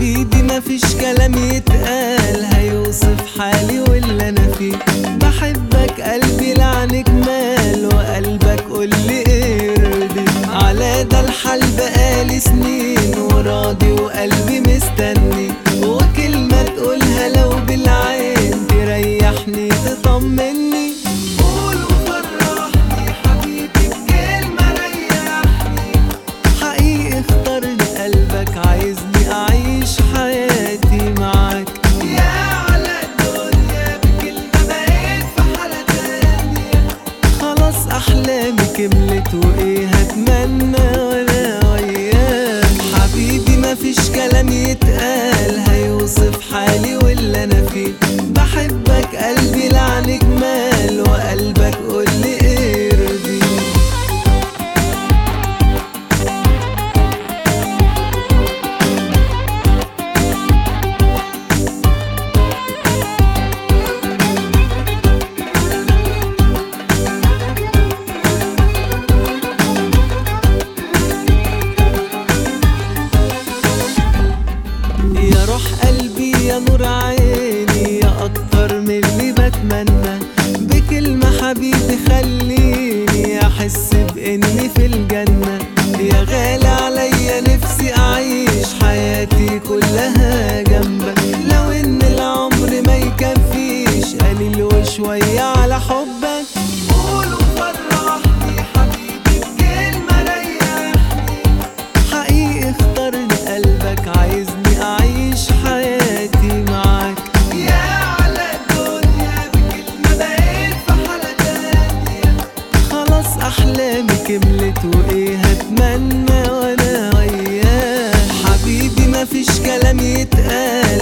حبيبي مفيش كلام يتقال هيوصف حالي واللي انا فيه بحبك قلبي لعنك مال وقلبك قولي ايه يرضي على ده الحال بقالي سنين وراضي وقلبي مستني وكلمة تقولها لو بالعين تريحني تطمني قول وفرحني حبيبي بكلمة ريحني حقيقي اخترت قلبك عايزني اعيش حياتي معاك يا على الدنيا بكلمة بقيت في حالة تانية خلاص احلامي كملت وايه هتمنى وانا وياك حبيبي مفيش كلام يتقال هيوصف حالي واللي انا فيه بحبك قلبي لعنك مال وقلبك قولي ايه يرضيك يا روح قلبي يا نور عيني يا اكتر من اللي بتمنى بكلمة حبيبي خليني احس باني في الجنة يا غالي عليا نفسي اعيش حياتي كلها جنبك لو ان العمر ما يكفيش قليل وشوية على حبك قول وفرحني حبيبي بكلمة ريحني حقيقي اخترت قلبك عايزني اعيش حياتي معاك يا على الدنيا بكلمة بقيت في حالة تانية خلاص احلامي كملت وايه هتمنى وانا وياك حبيبي مفيش كلام يتقال